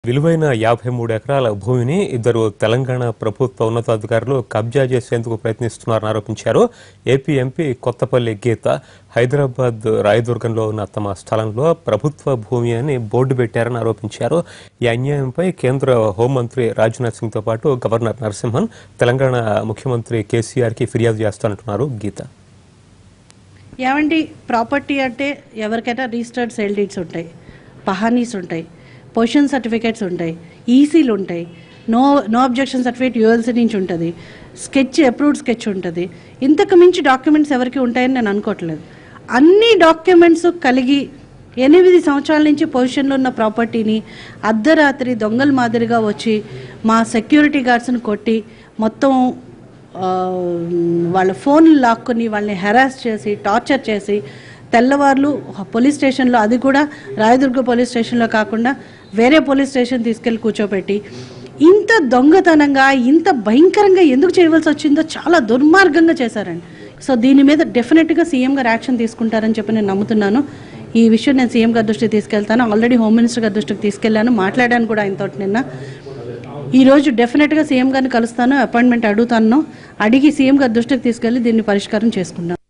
విలువైన యాభై మూడు ఎకరాల భూమిని ఇద్దరు తెలంగాణ ప్రభుత్వ ఉన్నతాధికారులు కబ్జా చేసేందుకు ప్రయత్నిస్తున్నారని ఆరోపించారు ఏపీ ఎంపీ కొత్తపల్లి గీత హైదరాబాద్ రాయదుర్గంలో ఉన్న తమ స్థలంలో ప్రభుత్వ భూమి అని బోర్డు పెట్టారని ఆరోపించారు ఈ అన్యాయంపై కేంద్ర హోంమంత్రి రాజ్నాథ్ సింగ్ తో పాటు గవర్నర్ నరసింహన్ తెలంగాణ ముఖ్యమంత్రి కేసీఆర్ కి ఫిర్యాదు చేస్తానంటున్నారు గీత ఏమండి ప్రాపర్టీ అంటే ఎవరికైనా రిజిస్టర్డ్ సేల్ డీడ్స్ ఉంటాయి పహానీస్ ఉంటాయి పొజిషన్ సర్టిఫికేట్స్ ఉంటాయి ఈసీలు ఉంటాయి no no objection certificate ULC నుంచి ఉంటుంది స్కెచ్ అప్రూవ్డ్ స్కెచ్ ఉంటుంది ఇంతకు మించి డాక్యుమెంట్స్ ఎవరికి ఉంటాయని నేను అనుకోవట్లేదు అన్ని డాక్యుమెంట్స్ కలిగి ఎనిమిది సంవత్సరాల నుంచి పొజిషన్లో ఉన్న ప్రాపర్టీని అర్ధరాత్రి దొంగల మాదిరిగా వచ్చి మా సెక్యూరిటీ గార్డ్స్ని కొట్టి మొత్తం ఆ, వాళ్ళ ఫోన్లు లాక్కొని వాళ్ళని హెరాస్ చేసి టార్చర్ చేసి తెల్లవార్లు పోలీస్ స్టేషన్లో అది కూడా రాయదుర్గ పోలీస్ స్టేషన్లో కాకుండా వేరే పోలీస్ స్టేషన్ తీసుకెళ్ళి కూర్చోబెట్టి ఇంత దొంగతనంగా ఇంత భయంకరంగా ఎందుకు చేయవలసి వచ్చిందో చాలా దుర్మార్గంగా చేశారండి సో దీని మీద డెఫినెట్గా సీఎం గారు యాక్షన్ తీసుకుంటారని చెప్పి నేను నమ్ముతున్నాను ఈ విషయం నేను సీఎం గారి దృష్టికి తీసుకెళ్తాను ఆల్రెడీ హోమ్ మినిస్టర్ గారి దృష్టికి తీసుకెళ్లాను మాట్లాడాను కూడా ఆయనతో నిన్న ఈ రోజు డెఫినెట్గా సీఎం గారిని కలుస్తాను అపాయింట్మెంట్ అడుగుతాను అడిగి సీఎం గారి దృష్టికి తీసుకెళ్ళి దీన్ని పరిష్కారం చేసుకున్నాను